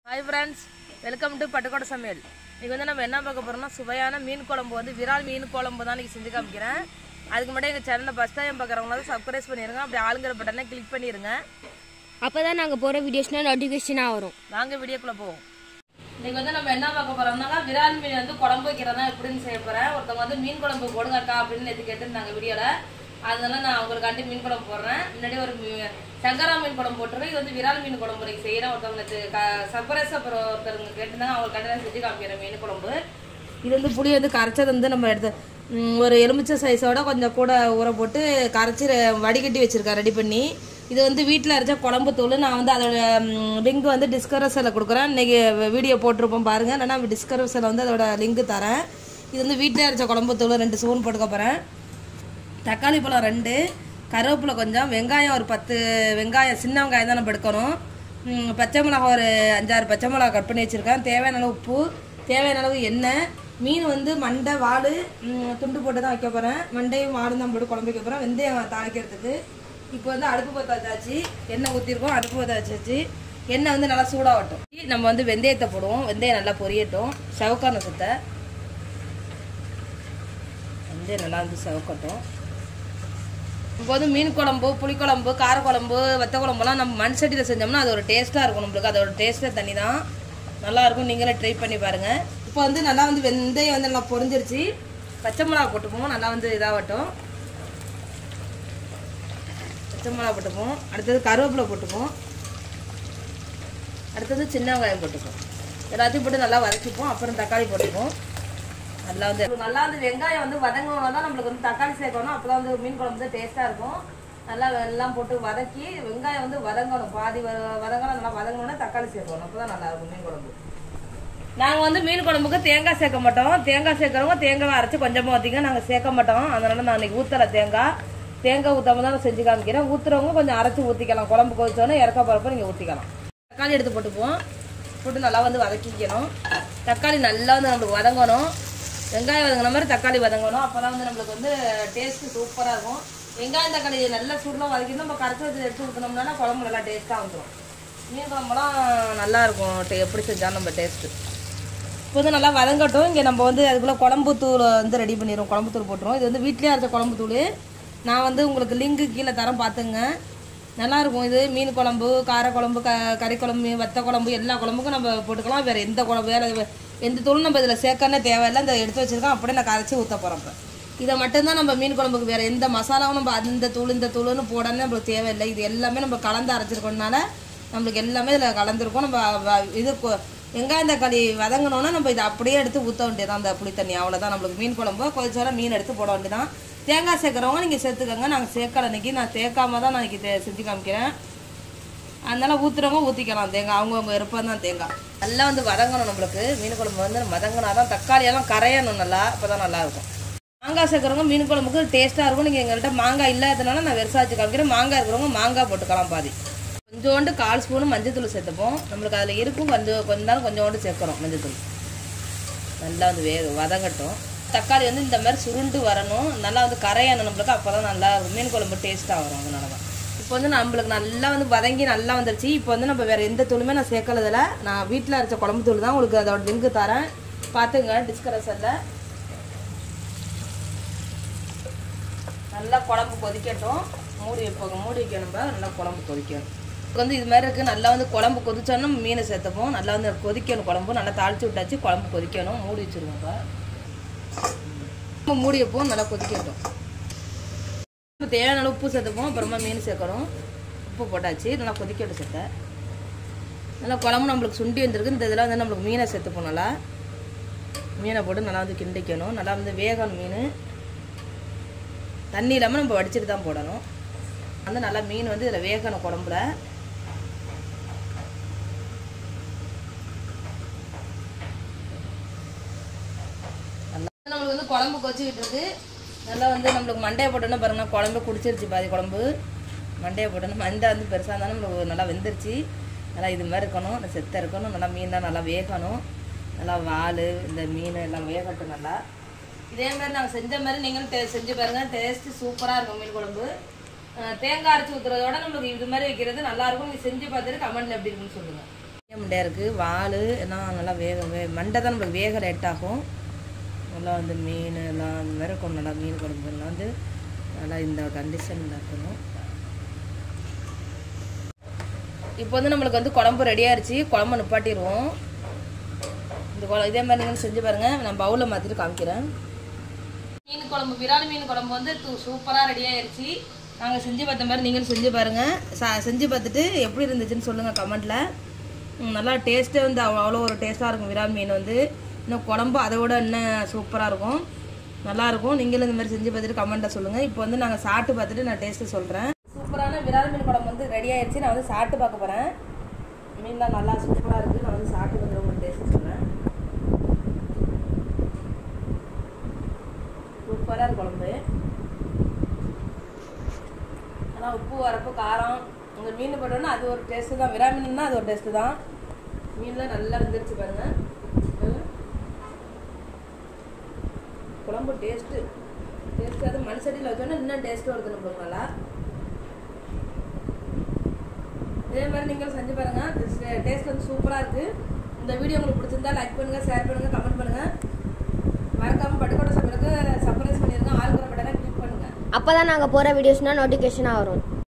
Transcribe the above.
Hi friends welcome to Pattukkottai சமையல் இன்னைக்கு வந்து நம்ம என்ன பார்க்க போறோம்னா சுவையான மீன் குழம்பு வந்து விரால் மீன் குழம்பு தான் இன்னைக்கு செஞ்சு காமிக்கிறேன் அதுக்கு முன்னாடி எங்கள் சேனலை ஃபஸ்ட் டைம் பார்க்குறவங்க வந்து சப்ஸ்கிரைப் பண்ணிடுங்க அப்படி ஆளுங்கிற பட்டனை கிளிக் பண்ணிடுங்க அப்போ தான் நாங்கள் போகிற வீடியோஸ்னால் நோட்டிஃபிகேஷனாக வரும் வாங்க வீடியோக்குள்ளே போவோம் இன்னைக்கு வந்து நம்ம என்ன பார்க்க போறோம்னா விரால் மீன் வந்து குழம்பு வைக்கிறதா எப்படின்னு செய்ய போறேன் ஒருத்தவங்க வந்து மீன் குழம்பு போடுங்கக்கா அப்படின்னு நேற்று கேட்டிருந்தாங்க வீடியோவில் அதனால நான் உங்களுக்காண்டி மீன் குழம்பு போடுறேன் முன்னாடி ஒரு மீ- சங்கரா மீன் குழம்பு போட்டிருக்கேன் இது வந்து விரால் மீன் குழம்பு இன்னைக்கு செய்கிறேன் ஒருத்தவங்க நேற்று சர்ப்ரைஸ் அப்புறம் ஒருத்தவங்க கேட்டிருந்தாங்க அவங்களுக்காண்டி நான் செஞ்சு காமிக்கிறேன் மீன் குழம்பு இது வந்து புளி வந்து கரைச்சது வந்து நம்ம எடுத்து ம், ஒரு எலுமிச்சை சைஸோட கொஞ்சம் கூட ஊற போட்டு கரைச்சி ரெ- வடிகட்டி வச்சிருக்கேன் ரெடி பண்ணி இது வந்து வீட்டில் அரைச்ச குழம்பு தூள் நான் வந்து அதோட லிங்க் வந்து டிஸ்கரப்ஷனில் கொடுக்குறேன் இன்னைக்கு வீடியோ போட்டிருப்போம் பாருங்க இல்லைன்னா டிஸ்கரப்ஷனில் வந்து அதோட லிங்க் தரேன் இது வந்து வீட்டில் அரைச்ச குழம்பு தூள் ரெண்டு ஸ்பூன் போட்டுக்க போகிறேன் தக்காளி பழம் ரெண்டு கருவேப்பிலை கொஞ்சம் வெங்காயம் ஒரு பத்து வெங்காயம் சின்ன வெங்காயம் தான் நம்ம எடுக்கணும் ம், பச்சை மிளகா ஒரு அஞ்சாறு பச்சை மிளகா கட் பண்ணி வச்சுருக்கேன் தேவையான அளவு உப்பு தேவையான அளவு எண்ணெய் மீன் வந்து மண்டை வால் ம், துண்டு போட்டு தான் வைக்க போகிறேன் மண்டையும் வாலும் தான் போட்டு குழம்பு வைக்க போகிறேன் வெந்தயம் தாளிக்கிறதுக்கு இப்போ வந்து அடுப்பு பற்ற வச்சாச்சு எண்ணெய் ஊற்றிருக்கோம் அடுப்பு பற்ற வச்சாச்சு எண்ணெய் வந்து நல்லா சூடாகட்டும் நம்ம வந்து வெந்தயத்தை போடுவோம் வெந்தயம் நல்லா பொரியட்டும் சவுக்கான சுத்தை வெந்தயம் நல்லா வந்து சவுக்கட்டும் இப்போ வந்து மீன் குழம்பு புளிக்குழம்பு காரக்குழம்பு வத்த குழம்புலாம் நம்ம மண் சட்டியில் செஞ்சோம்னா அது ஒரு டேஸ்ட்டாக இருக்கும் நம்மளுக்கு அதோட டேஸ்ட்டே தனி தான் நல்லாயிருக்கும் நீங்களே ட்ரை பண்ணி பாருங்கள் இப்போ வந்து நல்லா வந்து வெந்தயம் வந்து நல்லா பொரிஞ்சிருச்சு பச்சை மிளகா போட்டுப்போம் நல்லா வந்து இதாகட்டும் பச்சை மிளகா போட்டுப்போம் அடுத்தது கருவேப்பிலை போட்டுப்போம் அடுத்தது சின்ன வெங்காயம் போட்டுப்போம் எல்லாத்தையும் போட்டு நல்லா வதக்கிப்போம் அப்புறம் தக்காளி போட்டுப்போம் நல்லா வந்து நல்லா வந்து வெங்காயம் வந்து வதங்கணும் தான் நம்மளுக்கு வந்து தக்காளி சேர்க்கணும் அப்போ தான் வந்து மீன் குழம்பு வந்து டேஸ்ட்டாக இருக்கும் நல்லா எல்லாம் போட்டு வதக்கி வெங்காயம் வந்து வதங்கணும் பாதி வ- வதங்கணும் நல்லா வதங்கணும்னா தக்காளி சேர்க்கணும் அப்போ தான் நல்லா இருக்கும் மீன் குழம்பு நாங்கள் வந்து மீன் குழம்புக்கு தேங்காய் சேர்க்க மாட்டோம் தேங்காய் சேர்க்குறவங்க தேங்காய் அரைச்சி கொஞ்சமாக ஊற்றிங்க நாங்கள் சேர்க்க மாட்டோம் அதனால நான் இன்னைக்கு ஊற்றலை தேங்காய் தேங்காய் ஊற்றாம தான் நான் செஞ்சு காமிக்கிறேன் ஊற்றுறவங்க கொஞ்சம் அரைச்சி ஊற்றிக்கலாம் குழம்பு கொதிச்சோன்னே இறக்க போகிறப்ப நீங்கள் ஊற்றிக்கலாம் தக்காளி எடுத்து போட்டுப்போம் போட்டு நல்லா வந்து வதக்கிக்கணும் தக்காளி நல்லா வந்து நம்மளுக்கு வதங்கணும் வெங்காயம் வதங்கின மாதிரி தக்காளி வதங்கணும் அப்போ தான் வந்து நம்மளுக்கு வந்து டேஸ்ட்டு சூப்பராக இருக்கும் வெங்காயம் தக்காளி நல்லா சுருளாக வதக்கி நம்ம கரைச்சி வச்சு எடுத்து ஊற்றினோம்னா குழம்பு நல்லா டேஸ்ட்டாக வந்துடும் மீன் குழம்புலாம் நல்லா இருக்கும் டே- எப்படி செஞ்சாலும் நம்ம டேஸ்ட்டு இப்போ வந்து நல்லா வதங்கட்டும் இங்கே நம்ம வந்து அதுக்குள்ளே குழம்பு தூள் வந்து ரெடி பண்ணிடுவோம் குழம்பு தூள் போட்டுருவோம் இது வந்து வீட்லேயே அரைச்ச குழம்பு தூள் நான் வந்து உங்களுக்கு லிங்க்கு கீழே தரம் பார்த்துங்க நல்லா இருக்கும் இது மீன் குழம்பு கார குழம்பு க கறி குழம்பு வத்த குழம்பு எல்லா குழம்புக்கும் நம்ம போட்டுக்கலாம் வேறு எந்த குழம்பு வேறு எந்த தூளும் நம்ம இதில் சேர்க்கனே தேவையில்லை இந்த எடுத்து வச்சிருக்கோம் அப்படியே நான் கரைச்சி ஊற்ற போகிறேன் இப்போ இதை மட்டும்தான் நம்ம மீன் குழம்புக்கு வேறு எந்த மசாலாவும் நம்ம அந்த தூள் இந்த தூளுன்னு போடணும்னு நம்மளுக்கு தேவையில்லை இது எல்லாமே நம்ம கலந்து அரைச்சிருக்கோம்னால நம்மளுக்கு எல்லாமே இதில் கலந்துருக்கும் நம்ம வ- இது கொ- வெங்காயம் தக்காளி வதங்கணும்னா நம்ம இதை அப்படியே எடுத்து ஊற்ற வேண்டியதான் அந்த புளி தண்ணி அவ்வளோதான் நம்மளுக்கு மீன் குழம்பு கொதிச்சோட மீன் எடுத்து போட வேண்டியதான் தேங்காய் சேர்க்குறவங்க நீங்கள் சேர்த்துக்கோங்க நாங்கள் சேர்க்கல இன்னைக்கு நான் சேர்க்காம தான் நான் இன்னைக்கு தே- செஞ்சு காமிக்கிறேன் அதனால ஊற்றுறவங்க ஊற்றிக்கலாம் தேங்காய் அவங்கவுங்க விருப்பம் தான் தேங்காய் நல்லா வந்து வதங்கணும் நம்மளுக்கு மீன் குழம்பு வந்து வதங்கினா தான் தக்காளியெல்லாம் கரையணும் நல்லா அப்போ தான் நல்லாயிருக்கும் மாங்காய் சேர்க்குறவங்க மீன் குழம்புக்கு டேஸ்ட்டாக இருக்கும் நீங்கள் எங்கள்கிட்ட மாங்காய் இல்லாததுனால நான் வெறுசா வச்சு காமிக்கிறேன் மாங்காய் இருக்கிறவங்க மாங்காய் போட்டுக்கலாம் பாதி கொஞ்சோண்டு கால் ஸ்பூனு மஞ்சத்தூள் சேர்த்துப்போம் நம்மளுக்கு அதில் இருக்கும் கொஞ்சம் கொஞ்ச நேரம் கொஞ்சோண்டு சேர்க்குறோம் மஞ்சத்தூள் நல்லா வந்து வே வதங்கட்டும் தக்காளி வந்து இந்த மாதிரி சுருண்டு வரணும் நல்லா வந்து கரையணும் நம்மளுக்கு அப்போ தான் நல்லா இருக்கும் மீன் குழம்பு டேஸ்ட்டாக வரும் அதனால தான் இப்போ வந்து நம்மளுக்கு நல்லா வந்து வதங்கி நல்லா வந்துருச்சு இப்போ வந்து நம்ம வேறு எந்த தூளுமே நான் சேர்க்கறதில்ல நான் வீட்டில் அரைச்ச குழம்பு தூள் தான் உங்களுக்கு அதோட லிங்க் தரேன் பார்த்துங்க டிஸ்கரப்ஷனில் நல்லா குழம்பு கொதிக்கட்டும் மூடி வைப்போங்க மூடி வைக்க நம்ம நல்லா குழம்பு கொதிக்கணும் இப்போ வந்து இது மாதிரி இருக்குது நல்லா வந்து குழம்பு கொதிச்சோன்னா மீனை சேர்த்துப்போம் நல்லா வந்து கொதிக்கணும் குழம்பு நல்லா தாளிச்சு விட்டாச்சு குழம்பு கொதிக்கணும் மூடி வச்சிருவோம் இப்போ நம்ம மூடி வைப்போம் நல்லா கொதிக்கட்டும் இப்போ தேவையான அளவு உப்பு சேர்த்துப்போம் அப்புறமா மீன் சேர்க்கணும் உப்பு போட்டாச்சு நல்லா கொதிக்கட்டும் சேர்த்த நல்லா குழம்பு நம்மளுக்கு சுண்டி வந்திருக்கு இந்த இதில் வந்து நம்மளுக்கு மீனை சேர்த்துப்போம் நல்லா மீனை போட்டு நல்லா வந்து கிண்டிக்கணும் நல்லா வந்து வேகணும் மீன் தண்ணி இல்லாமல் நம்ம வடிச்சிட்டு தான் போடணும் வந்து நல்லா மீன் வந்து இதில் வேகணும் குழம்புல நல்லா நம்மளுக்கு வந்து குழம்பு கொச்சிக்கிட்டு இருக்கு நல்லா வந்து நம்மளுக்கு மண்டையை போட்டோன்னா பாருங்க குழம்பு குடிச்சிருச்சு பாதி குழம்பு மண்டையை போட்டோன்னா மண்டை வந்து பெருசாக இருந்தாலும் நம்மளுக்கு நல்லா வெந்துருச்சு நல்லா இது மாதிரி இருக்கணும் நல்லா செத்த இருக்கணும் நல்லா மீன்லாம் நல்லா வேகணும் நல்லா வால் இந்த மீன் எல்லாம் வேகட்டும் நல்லா இதே மாதிரி நாங்கள் செஞ்ச மாதிரி நீங்களும் டே செஞ்சு பாருங்கள் டேஸ்ட்டு சூப்பராக இருக்கும் மீன் குழம்பு அஹ் தேங்காய் அரைச்சி ஊற்றுறதோட நம்மளுக்கு இது மாதிரி வைக்கிறது நல்லா இருக்கும் நீ செஞ்சு பார்த்துட்டு கமெண்ட்ல எப்படி இருக்குன்னு சொல்லுங்க முண்டையாக இருக்குது வால் எல்லாம் நல்லா வேக வே மண்டை தான் நம்மளுக்கு வேக லேட் ஆகும் நல்லா வந்து மீன் எல்லாம் அந்த மாதிரி இருக்கும் நல்லா மீன் குழம்பு எல்லாம் வந்து நல்லா இந்த கண்டிஷனில் இருக்கணும் இப்போ வந்து நம்மளுக்கு வந்து குழம்பு ரெடி ஆயிடுச்சு குழம்பு நிப்பாட்டிடுவோம் இந்த குழம்பு இதே மாதிரி நீங்கள் செஞ்சு பாருங்கள் நான் பவுலில் மாற்றிட்டு காமிக்கிறேன் மீன் குழம்பு விரால் மீன் குழம்பு வந்து சூப்பராக ரெடி ஆயிடுச்சு நாங்கள் செஞ்சு பார்த்த மாதிரி நீங்களும் செஞ்சு பாருங்கள் சா செஞ்சு பார்த்துட்டு எப்படி இருந்துச்சுன்னு சொல்லுங்கள் கமெண்ட்டில் நல்லா டேஸ்ட்டே வந்து அவ்வளோ அவ்வளோ ஒரு டேஸ்ட்டாக இருக்கும் விரால் மீன் வந்து இன்னும் குழம்பு அதை விட இன்னும் சூப்பராக இருக்கும் நல்லாயிருக்கும் நீங்களும் இந்த மாதிரி செஞ்சு பார்த்துட்டு கமெண்ட்டில் சொல்லுங்கள் இப்போ வந்து நாங்கள் சாப்பிட்டு பார்த்துட்டு நான் டேஸ்ட்டு சொல்கிறேன் சூப்பரான விரால் மீன் குழம்பு வந்து ரெடி ஆயிடுச்சு நான் வந்து சாப்பிட்டு பார்க்க போகிறேன் மீன்லாம் நல்லா சூப்பராக இருக்குது நான் வந்து சாப்பிட்டு வந்து உங்களுக்கு டேஸ்ட்டு சொல்கிறேன் சூப்பராக இருக்கு குழம்பு ஆனால் உப்பு வரப்பு காரம் உங்கள் மீன் போட்டோன்னா அது ஒரு டேஸ்ட்டு தான் விரா மீன்னா அது ஒரு டேஸ்ட்டு தான் மீன்லாம் நல்லா வந்துருச்சு பாருங்க நல்லா. குழம்பு டேஸ்ட்டு டேஸ்ட்டு அது மண் சட்டியில் வச்சோன்னா இன்னும் டேஸ்ட்டு வருது நம்மளுக்கு நல்லா இதே மாதிரி நீங்களும் செஞ்சு பாருங்கள் டேஸ்ட் வந்து சூப்பராக இருக்குது இந்த வீடியோ உங்களுக்கு பிடிச்சிருந்தா லைக் பண்ணுங்கள் ஷேர் பண்ணுங்கள் கமெண்ட் பண்ணுங்கள் மறக்காமல் பட்டுக்கோட்டை சமையலுக்கு சர்ப்ரைஸ் பண்ணிடுங்க ஆளுங்கிற பட்டனை கிளிக் பண்ணுங்கள் அப்போ தான் நாங்கள் போகிற வீடியோஸ்னால் நோட்டிஃபிகேஷனாக வரும்